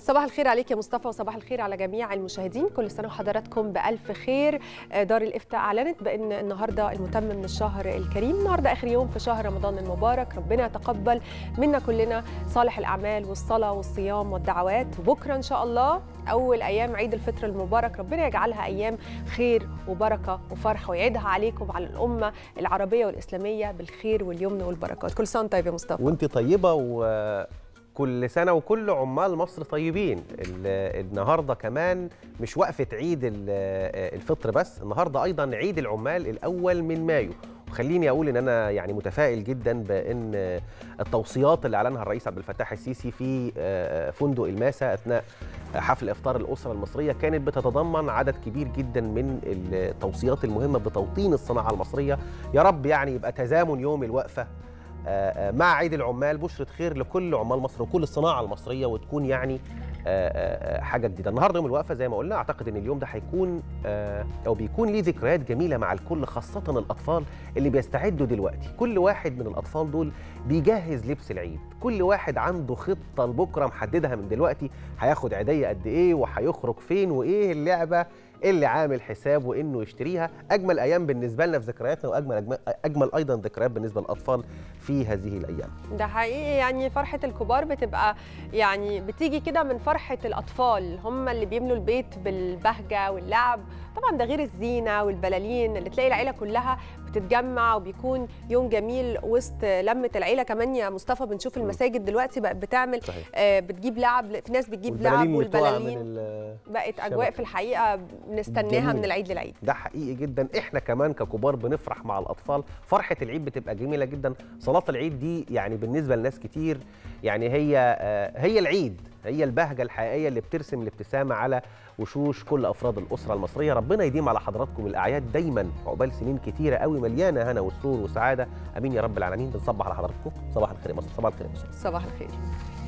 صباح الخير عليك يا مصطفى وصباح الخير على جميع المشاهدين كل سنه وحضراتكم بالف خير دار الافتاء اعلنت بان النهارده المتم من الشهر الكريم النهارده اخر يوم في شهر رمضان المبارك ربنا يتقبل منا كلنا صالح الاعمال والصلاه والصيام والدعوات وبكره ان شاء الله اول ايام عيد الفطر المبارك ربنا يجعلها ايام خير وبركه وفرح ويعيدها عليكم وعلى الامه العربيه والاسلاميه بالخير واليمن والبركات كل سنه وانت طيب يا مصطفى وانت طيبه وكل سنه وكل عمال مصر طيبين ال- النهارده كمان مش وقفه عيد ال- الفطر بس النهارده ايضا عيد العمال الاول من مايو وخليني اقول ان انا يعني متفائل جدا بان التوصيات اللي اعلنها الرئيس عبد الفتاح السيسي في فندق الماسا اثناء حفل افطار الاسره المصريه كانت بتتضمن عدد كبير جدا من التوصيات المهمه بتوطين الصناعه المصريه يا رب يعني يبقى تزامن يوم الوقفه مع عيد العمال بشرة خير لكل عمال مصر وكل الصناعة المصرية وتكون يعني حاجة جديدة النهاردة يوم الوقفة زي ما قلنا أعتقد أن اليوم ده هيكون أو بيكون ليه ذكريات جميلة مع الكل خاصة الأطفال اللي بيستعدوا دلوقتي كل واحد من الأطفال دول بيجهز لبس العيد كل واحد عنده خطة لبكرة محددها من دلوقتي هياخد عيدية قد إيه وهيخرج فين وإيه اللعبة اللي عامل حسابه انه يشتريها اجمل ايام بالنسبه لنا في ذكرياتنا واجمل اجمل, أجمل ايضا ذكريات بالنسبه للاطفال في هذه الايام ده حقيقي يعني فرحه الكبار بتبقى يعني بتيجي كده من فرحه الاطفال هم اللي بيملوا البيت بالبهجه واللعب طبعا ده غير الزينه والبلالين اللي تلاقي العيله كلها بتتجمع وبيكون يوم جميل وسط لمه العيله كمان يا مصطفى بنشوف المساجد دلوقتي بقت بتعمل صحيح. آه بتجيب لعب في ناس بتجيب لعب والبلالين من بقت اجواء في الحقيقه بنستناها من العيد للعيد ده حقيقي جدا احنا كمان ككبار بنفرح مع الاطفال فرحه العيد بتبقى جميله جدا صلاه العيد دي يعني بالنسبه لناس كتير يعني هي آه هي العيد هي البهجه الحقيقيه اللي بترسم الابتسامه على وشوش كل افراد الاسره المصريه ربنا يديم على حضراتكم الاعياد دايما عقبال سنين كتيره قوي مليانه هنا وسرور وسعاده امين يا رب العالمين بنصبح على حضراتكم صباح الخير يا مصر صباح الخير يا مصر صباح الخير